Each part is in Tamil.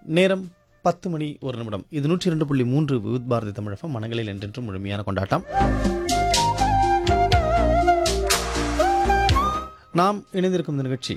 நேரம் பத்து மணி ஒரு நிமிடம் இது நூற்றி இரண்டு புள்ளி மூன்று விவித் பாரதி தமிழகம் மனங்களில் என்றென்றும் முழுமையான கொண்டாட்டம் நாம் இணைந்திருக்கும் இந்த நிகழ்ச்சி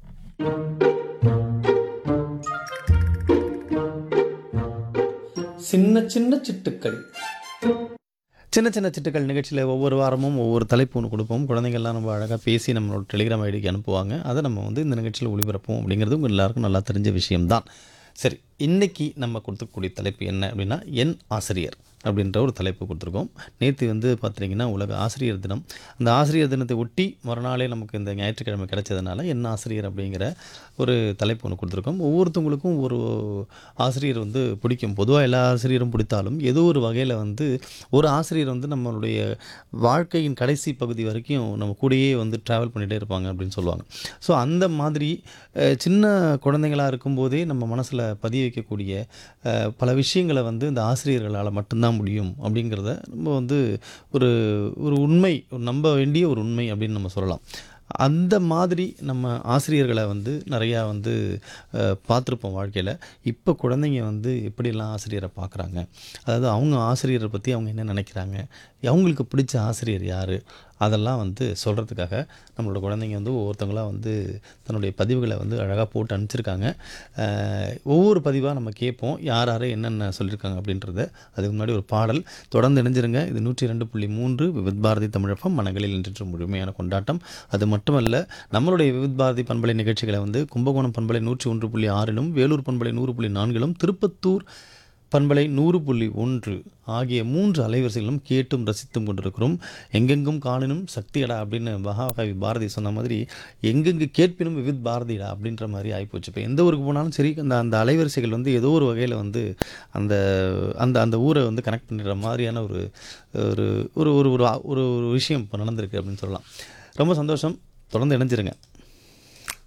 சின்ன சின்ன சிட்டுக்கள் சின்ன சின்ன சிட்டுக்கள் நிகழ்ச்சியில் ஒவ்வொரு வாரமும் ஒவ்வொரு தலைப்பு ஒன்று கொடுப்போம் குழந்தைங்கள்லாம் நம்ம அழகாக பேசி நம்மளோட டெலிகிராம் ஐடிக்கு அனுப்புவாங்க அதை நம்ம வந்து இந்த நிகழ்ச்சியில் ஒளிபரப்போம் அப்படிங்கிறது உங்கள் எல்லாருக்கும் நல்லா தெரிஞ்ச விஷயம்தான் சரி இன்னைக்கு நம்ம கொடுத்துக்கூடிய தலைப்பு என்ன அப்படின்னா என் ஆசிரியர் அப்படின்ற ஒரு தலைப்பு கொடுத்துருக்கோம் நேற்று வந்து பார்த்துட்டிங்கன்னா உலக ஆசிரியர் தினம் அந்த ஆசிரியர் தினத்தை ஒட்டி மறுநாளே நமக்கு இந்த ஞாயிற்றுக்கிழமை கிடைச்சதுனால என் ஆசிரியர் அப்படிங்கிற ஒரு தலைப்பு ஒன்று கொடுத்துருக்கோம் ஒவ்வொருத்தவங்களுக்கும் ஒரு ஆசிரியர் வந்து பிடிக்கும் பொதுவாக எல்லா ஆசிரியரும் பிடித்தாலும் ஏதோ ஒரு வகையில் வந்து ஒரு ஆசிரியர் வந்து நம்மளுடைய வாழ்க்கையின் கடைசி பகுதி வரைக்கும் நம்ம கூடயே வந்து ட்ராவல் பண்ணிகிட்டே இருப்பாங்க அப்படின்னு சொல்லுவாங்க ஸோ அந்த மாதிரி அஹ், சின்ன குழந்தைங்களாக இருக்கும்போதே நம்ம மனசில் பதிய வைக்கக்கூடிய அஹ், பல விஷயங்களை வந்து இந்த ஆசிரியர்களால் மட்டும்தான் முடியும் அப்படிங்கிறத நம்ம வந்து ஒரு ஒரு உண்மை ஒரு நம்ப வேண்டிய ஒரு உண்மை அப்படின்னு நம்ம சொல்லலாம் அந்த மாதிரி நம்ம ஆசிரியர்களை வந்து நிறையா வந்து அஹ், பார்த்துருப்போம் வாழ்க்கையில் இப்போ குழந்தைங்க வந்து எப்படியெல்லாம் ஆசிரியரை பார்க்குறாங்க அதாவது அவங்க ஆசிரியரை பற்றி அவங்க என்ன நினைக்கிறாங்க அவங்களுக்கு பிடிச்ச ஆசிரியர் யார் அதெல்லாம் வந்து சொல்கிறதுக்காக நம்மளோட குழந்தைங்க வந்து ஒவ்வொருத்தவங்களாக வந்து தன்னுடைய பதிவுகளை வந்து அழகாக போட்டு அனுப்பிச்சிருக்காங்க அஹ், ஒவ்வொரு பதிவாக நம்ம கேட்போம் யார் யார் என்னென்ன சொல்லியிருக்காங்க அப்படின்றத அதுக்கு முன்னாடி ஒரு பாடல் தொடர்ந்து இணைஞ்சிருங்க இது நூற்றி ரெண்டு புள்ளி மூன்று விவித் பாரதி தமிழகம் மனங்களில் இன்று முழுமையான கொண்டாட்டம் அது மட்டுமல்ல நம்மளுடைய விவித் பாரதி பண்பலை நிகழ்ச்சிகளை வந்து கும்பகோணம் பண்பலை நூற்றி ஒன்று புள்ளி ஆறிலும் வேலூர் பண்பலை நூறு புள்ளி நான்கிலும் திருப்பத்தூர் பண்பலை நூறு புள்ளி ஒன்று ஆகிய மூன்று அலைவரிசைகளும் கேட்டும் ரசித்தும் கொண்டிருக்கிறோம் எங்கெங்கும் காணினும் சக்தியடா அப்படின்னு மகாகவி பாரதி சொன்ன மாதிரி எங்கெங்கு கேட்பினும் விவித் பாரதிடா அப்படின்ற மாதிரி ஆகிப்போச்சு இப்போ எந்த ஊருக்கு போனாலும் சரி அந்த அந்த அலைவரிசைகள் வந்து ஏதோ ஒரு வகையில் வந்து அந்த அந்த அந்த ஊரை வந்து கனெக்ட் பண்ணிடுற மாதிரியான ஒரு ஒரு ஒரு ஒரு ஒரு ஒரு ஒரு விஷயம் இப்போ நடந்திருக்கு அப்படின்னு சொல்லலாம் ரொம்ப சந்தோஷம் தொடர்ந்து இணைஞ்சிருங்க